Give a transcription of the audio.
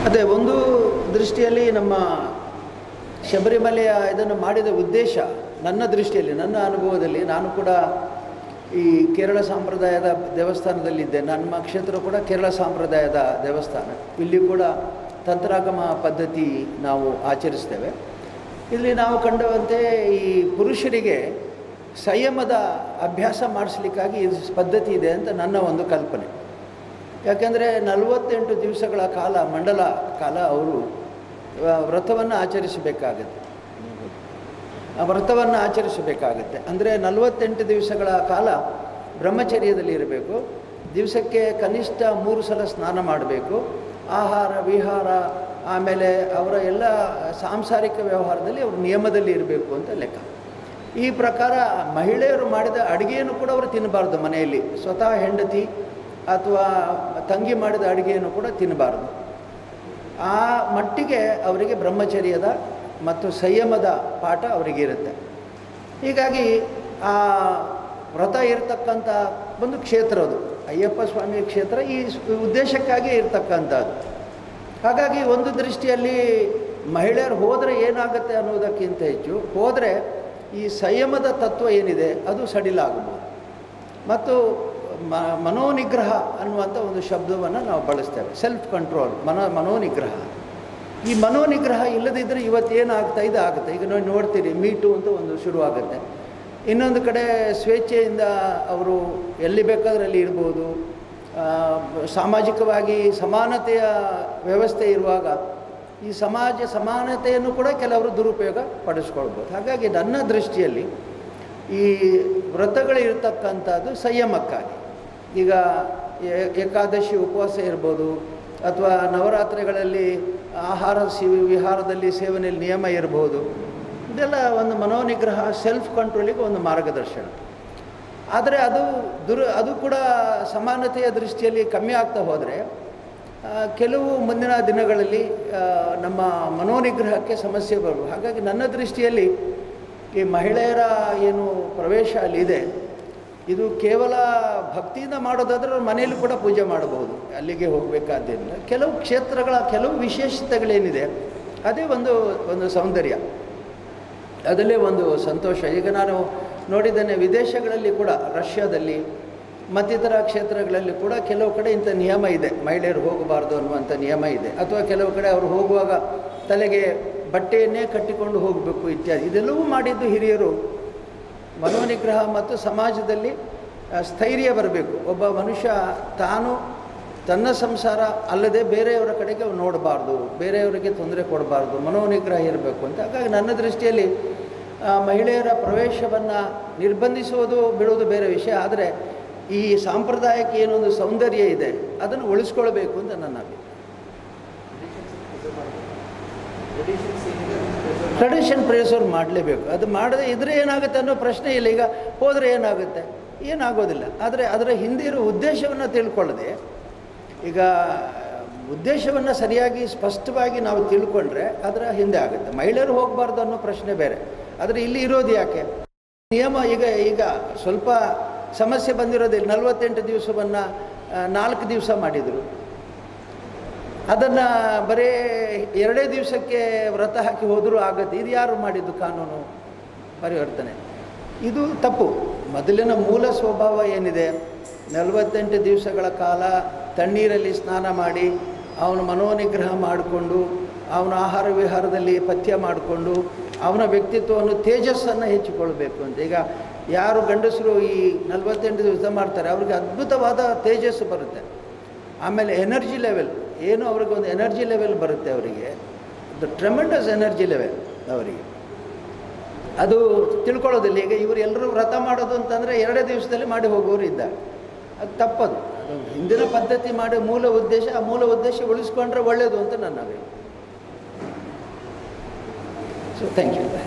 ಅದೇ ಒಂದು ದೃಷ್ಟಿಯಲ್ಲಿ ನಮ್ಮ ಶಬರಿಮಲೆಯ ಇದನ್ನು ಮಾಡಿದ ಉದ್ದೇಶ ನನ್ನ ದೃಷ್ಟಿಯಲ್ಲಿ ನನ್ನ ಅನುಭವದಲ್ಲಿ ನಾನು ಕೂಡ ಈ ಕೇರಳ ಸಂಪ್ರದಾಯದ ದೇವಸ್ಥಾನದಲ್ಲಿದ್ದೆ ನಮ್ಮ ಕ್ಷೇತ್ರ ಕೂಡ ಕೇರಳ ಸಂಪ್ರದಾಯದ ದೇವಸ್ಥಾನ ಇಲ್ಲಿ ಕೂಡ ತಂತ್ರಾಗಮ ಪದ್ಧತಿ ನಾವು ಆಚರಿಸ್ತೇವೆ ಇಲ್ಲಿ ನಾವು ಕಂಡಂತೆ ಈ ಪುರುಷರಿಗೆ ಸಂಯಮದ ಅಭ್ಯಾಸ ಮಾಡಿಸ್ಲಿಕ್ಕಾಗಿ ಈ ಪದ್ಧತಿ ಇದೆ ಅಂತ ನನ್ನ ಒಂದು ಕಲ್ಪನೆ ಯಾಕೆಂದರೆ ನಲವತ್ತೆಂಟು ದಿವಸಗಳ ಕಾಲ ಮಂಡಲ ಕಾಲ ಅವರು ವ್ರತವನ್ನು ಆಚರಿಸಬೇಕಾಗುತ್ತೆ ಆ ವ್ರತವನ್ನು ಆಚರಿಸಬೇಕಾಗುತ್ತೆ ಅಂದರೆ ನಲವತ್ತೆಂಟು ದಿವಸಗಳ ಕಾಲ ಬ್ರಹ್ಮಚರ್ಯದಲ್ಲಿ ಇರಬೇಕು ದಿವಸಕ್ಕೆ ಕನಿಷ್ಠ ಮೂರು ಸಲ ಸ್ನಾನ ಮಾಡಬೇಕು ಆಹಾರ ವಿಹಾರ ಆಮೇಲೆ ಅವರ ಎಲ್ಲ ಸಾಂಸಾರಿಕ ವ್ಯವಹಾರದಲ್ಲಿ ಅವರು ನಿಯಮದಲ್ಲಿ ಇರಬೇಕು ಅಂತ ಲೆಕ್ಕ ಈ ಪ್ರಕಾರ ಮಹಿಳೆಯರು ಮಾಡಿದ ಅಡುಗೆಯನ್ನು ಕೂಡ ಅವರು ತಿನ್ನಬಾರ್ದು ಮನೆಯಲ್ಲಿ ಸ್ವತಃ ಹೆಂಡತಿ ಅಥವಾ ತಂಗಿ ಮಾಡಿದ ಅಡುಗೆಯನ್ನು ಕೂಡ ತಿನ್ನಬಾರ್ದು ಆ ಮಟ್ಟಿಗೆ ಅವರಿಗೆ ಬ್ರಹ್ಮಚರ್ಯದ ಮತ್ತು ಸಂಯಮದ ಪಾಠ ಅವರಿಗೆ ಇರುತ್ತೆ ಹೀಗಾಗಿ ಆ ವ್ರತ ಇರತಕ್ಕಂಥ ಒಂದು ಕ್ಷೇತ್ರ ಅದು ಅಯ್ಯಪ್ಪ ಸ್ವಾಮಿಯ ಕ್ಷೇತ್ರ ಈ ಉದ್ದೇಶಕ್ಕಾಗಿ ಇರತಕ್ಕಂಥದ್ದು ಹಾಗಾಗಿ ಒಂದು ದೃಷ್ಟಿಯಲ್ಲಿ ಮಹಿಳೆಯರು ಹೋದರೆ ಏನಾಗುತ್ತೆ ಅನ್ನೋದಕ್ಕಿಂತ ಹೆಚ್ಚು ಹೋದರೆ ಈ ಸಂಯಮದ ತತ್ವ ಏನಿದೆ ಅದು ಸಡಿಲಾಗಬಹುದು ಮತ್ತು ಮ ಮನೋನಿಗ್ರಹ ಅನ್ನುವಂಥ ಒಂದು ಶಬ್ದವನ್ನು ನಾವು ಬಳಸ್ತೇವೆ ಸೆಲ್ಫ್ ಕಂಟ್ರೋಲ್ ಮನೋ ಮನೋನಿಗ್ರಹ ಈ ಮನೋನಿಗ್ರಹ ಇಲ್ಲದಿದ್ದರೆ ಇವತ್ತೇನಾಗ್ತಾ ಇದು ಆಗುತ್ತೆ ಈಗ ನೋಡಿ ನೋಡ್ತೀರಿ ಮೀಟು ಅಂತ ಒಂದು ಶುರುವಾಗುತ್ತೆ ಇನ್ನೊಂದು ಕಡೆ ಸ್ವೇಚ್ಛೆಯಿಂದ ಅವರು ಎಲ್ಲಿ ಬೇಕಾದ್ರೆ ಅಲ್ಲಿ ಇರ್ಬೋದು ಆ, ಸಾಮಾಜಿಕವಾಗಿ ಸಮಾನತೆಯ ವ್ಯವಸ್ಥೆ ಇರುವಾಗ ಈ ಸಮಾಜ ಸಮಾನತೆಯನ್ನು ಕೂಡ ಕೆಲವರು ದುರುಪಯೋಗ ಪಡಿಸ್ಕೊಳ್ಬೋದು ಹಾಗಾಗಿ ನನ್ನ ದೃಷ್ಟಿಯಲ್ಲಿ ಈ ವ್ರತಗಳು ಇರತಕ್ಕಂಥದ್ದು ಸಂಯಮಕ್ಕಾಗಿ ಈಗ ಏ- ಏಕಾದಶಿ ಉಪವಾಸ ಇರ್ಬೋದು ಅಥವಾ ನವರಾತ್ರಿಗಳಲ್ಲಿ ಆಹಾರ ಸಿ ವಿಹಾರದಲ್ಲಿ ಸೇವನೆಯಲ್ಲಿ ನಿಯಮ ಇರ್ಬೋದು ಇದೆಲ್ಲ ಒಂದು ಮನೋನಿಗ್ರಹ ಸೆಲ್ಫ್ ಕಂಟ್ರೋಲಿಗೆ ಒಂದು ಮಾರ್ಗದರ್ಶನ ಆದರೆ ಅದು ದುರ್ ಅದು ಕೂಡ ಸಮಾನತೆಯ ದೃಷ್ಟಿಯಲ್ಲಿ ಕಮ್ಮಿ ಆಗ್ತಾ ಹೋದರೆ ಆ, ಕೆಲವು ಮುಂದಿನ ದಿನಗಳಲ್ಲಿ ಆ, ನಮ್ಮ ಮನೋನಿಗ್ರಹಕ್ಕೆ ಸಮಸ್ಯೆ ಬರಬಹುದು ಹಾಗಾಗಿ ನನ್ನ ದೃಷ್ಟಿಯಲ್ಲಿ ಈ ಮಹಿಳೆಯರ ಏನು ಪ್ರವೇಶ ಅಲ್ಲಿದೆ ಇದು ಕೇವಲ ಭಕ್ತಿಯಿಂದ ಮಾಡೋದಾದ್ರೆ ಅವ್ರ ಮನೆಯಲ್ಲೂ ಕೂಡ ಪೂಜೆ ಮಾಡಬಹುದು ಅಲ್ಲಿಗೆ ಹೋಗಬೇಕಾದ್ದೇನಿಲ್ಲ ಕೆಲವು ಕ್ಷೇತ್ರಗಳ ಕೆಲವು ವಿಶೇಷತೆಗಳೇನಿದೆ ಅದೇ ಒಂದು ಒಂದು ಸೌಂದರ್ಯ ಅದರಲ್ಲೇ ಒಂದು ಸಂತೋಷ ಈಗ ನಾನು ನೋಡಿದ್ದೇನೆ ವಿದೇಶಗಳಲ್ಲಿ ಕೂಡ ರಷ್ಯಾದಲ್ಲಿ ಮತ್ತಿತರ ಕ್ಷೇತ್ರಗಳಲ್ಲಿ ಕೂಡ ಕೆಲವು ಕಡೆ ಇಂಥ ನಿಯಮ ಇದೆ ಮಹಿಳೆಯರು ಹೋಗಬಾರ್ದು ಅನ್ನುವಂಥ ನಿಯಮ ಇದೆ ಅಥವಾ ಕೆಲವು ಕಡೆ ಅವರು ಹೋಗುವಾಗ ತಲೆಗೆ ಬಟ್ಟೆಯನ್ನೇ ಕಟ್ಟಿಕೊಂಡು ಹೋಗಬೇಕು ಇತ್ಯಾದಿ ಇದೆಲ್ಲವೂ ಮಾಡಿದ್ದು ಹಿರಿಯರು ಮನೋನಿಗ್ರಹ ಮತ್ತು ಸಮಾಜದಲ್ಲಿ ಆ, ಸ್ಥೈರ್ಯ ಬರಬೇಕು ಒಬ್ಬ ಮನುಷ್ಯ ತಾನು ತನ್ನ ಸಂಸಾರ ಅಲ್ಲದೆ ಬೇರೆಯವರ ಕಡೆಗೆ ಅವ್ನು ನೋಡಬಾರ್ದು ಬೇರೆಯವರಿಗೆ ತೊಂದರೆ ಕೊಡಬಾರ್ದು ಮನೋನಿಗ್ರಹ ಇರಬೇಕು ಅಂತ ಹಾಗಾಗಿ ನನ್ನ ದೃಷ್ಟಿಯಲ್ಲಿ ಆ, ಮಹಿಳೆಯರ ಪ್ರವೇಶವನ್ನು ನಿರ್ಬಂಧಿಸುವುದು ಬಿಡುವುದು ಬೇರೆ ವಿಷಯ ಆದರೆ ಈ ಸಾಂಪ್ರದಾಯಕ್ಕೆ ಏನೊಂದು ಸೌಂದರ್ಯ ಇದೆ ಅದನ್ನು ಉಳಿಸ್ಕೊಳ್ಬೇಕು ಅಂತ ನನ್ನ ಅಭಿಪ್ರಾಯ ಟ್ರೆಡಿಷನ್ ಪ್ರೇಸವ್ರು ಮಾಡಲೇಬೇಕು ಅದು ಮಾಡದೆ ಇದ್ರೆ ಏನಾಗುತ್ತೆ ಅನ್ನೋ ಪ್ರಶ್ನೆ ಇಲ್ಲ ಈಗ ಹೋದರೆ ಏನಾಗುತ್ತೆ ಏನಾಗೋದಿಲ್ಲ ಆದರೆ ಅದರ ಹಿಂದೆ ಇರೋ ಉದ್ದೇಶವನ್ನು ತಿಳ್ಕೊಳ್ಳದೆ ಈಗ ಉದ್ದೇಶವನ್ನು ಸರಿಯಾಗಿ ಸ್ಪಷ್ಟವಾಗಿ ನಾವು ತಿಳ್ಕೊಂಡ್ರೆ ಅದರ ಹಿಂದೆ ಆಗುತ್ತೆ ಮಹಿಳೆಯರು ಹೋಗಬಾರ್ದು ಅನ್ನೋ ಪ್ರಶ್ನೆ ಬೇರೆ ಆದರೆ ಇಲ್ಲಿ ಇರೋದು ಯಾಕೆ ನಿಯಮ ಈಗ ಈಗ ಸ್ವಲ್ಪ ಸಮಸ್ಯೆ ಬಂದಿರೋದಿಲ್ಲ ನಲವತ್ತೆಂಟು ದಿವಸವನ್ನು ನಾಲ್ಕು ದಿವಸ ಮಾಡಿದರು ಅದನ್ನು ಬರೀ ಎರಡೇ ದಿವಸಕ್ಕೆ ವ್ರತ ಹಾಕಿ ಹೋದರೂ ಆಗುತ್ತೆ ಇದು ಯಾರು ಮಾಡಿದ್ದು ಕಾನೂನು ಪರಿವರ್ತನೆ ಇದು ತಪ್ಪು ಮೊದಲಿನ ಮೂಲ ಸ್ವಭಾವ ಏನಿದೆ ನಲವತ್ತೆಂಟು ದಿವಸಗಳ ಕಾಲ ತಣ್ಣೀರಲ್ಲಿ ಸ್ನಾನ ಮಾಡಿ ಅವನ ಮನೋನಿಗ್ರಹ ಮಾಡಿಕೊಂಡು ಅವನ ಆಹಾರ ವಿಹಾರದಲ್ಲಿ ಪಥ್ಯ ಮಾಡಿಕೊಂಡು ಅವನ ವ್ಯಕ್ತಿತ್ವವನ್ನು ತೇಜಸ್ಸನ್ನು ಹೆಚ್ಚಿಕೊಳ್ಬೇಕು ಅಂತ ಈಗ ಯಾರು ಗಂಡಸರು ಈ ನಲವತ್ತೆಂಟು ದಿವಸ ಮಾಡ್ತಾರೆ ಅವ್ರಿಗೆ ಅದ್ಭುತವಾದ ತೇಜಸ್ಸು ಬರುತ್ತೆ ಆಮೇಲೆ ಎನರ್ಜಿ ಲೆವೆಲ್ ಏನು ಅವ್ರಿಗೆ ಒಂದು ಎನರ್ಜಿ ಲೆವೆಲ್ ಬರುತ್ತೆ ಅವರಿಗೆ ದ ಟ್ರೆಮೆಂಡಸ್ ಎನರ್ಜಿ ಲೆವೆಲ್ ಅವರಿಗೆ ಅದು ತಿಳ್ಕೊಳ್ಳೋದಿಲ್ಲ ಈಗ ಇವರು ಎಲ್ಲರೂ ವ್ರತ ಮಾಡೋದು ಅಂತಂದರೆ ಎರಡೇ ದಿವಸದಲ್ಲಿ ಮಾಡಿ ಹೋಗೋರು ಇದ್ದಾರೆ ಅದು ತಪ್ಪದು ಅದು ಹಿಂದಿನ ಪದ್ಧತಿ ಮಾಡಿ ಮೂಲ ಉದ್ದೇಶ ಆ ಮೂಲ ಉದ್ದೇಶ ಉಳಿಸ್ಕೊಂಡ್ರೆ ಒಳ್ಳೆಯದು ಅಂತ ನನ್ನ ಅಭಿಪ್ರಾಯ ಸೊ ಥ್ಯಾಂಕ್ ಯು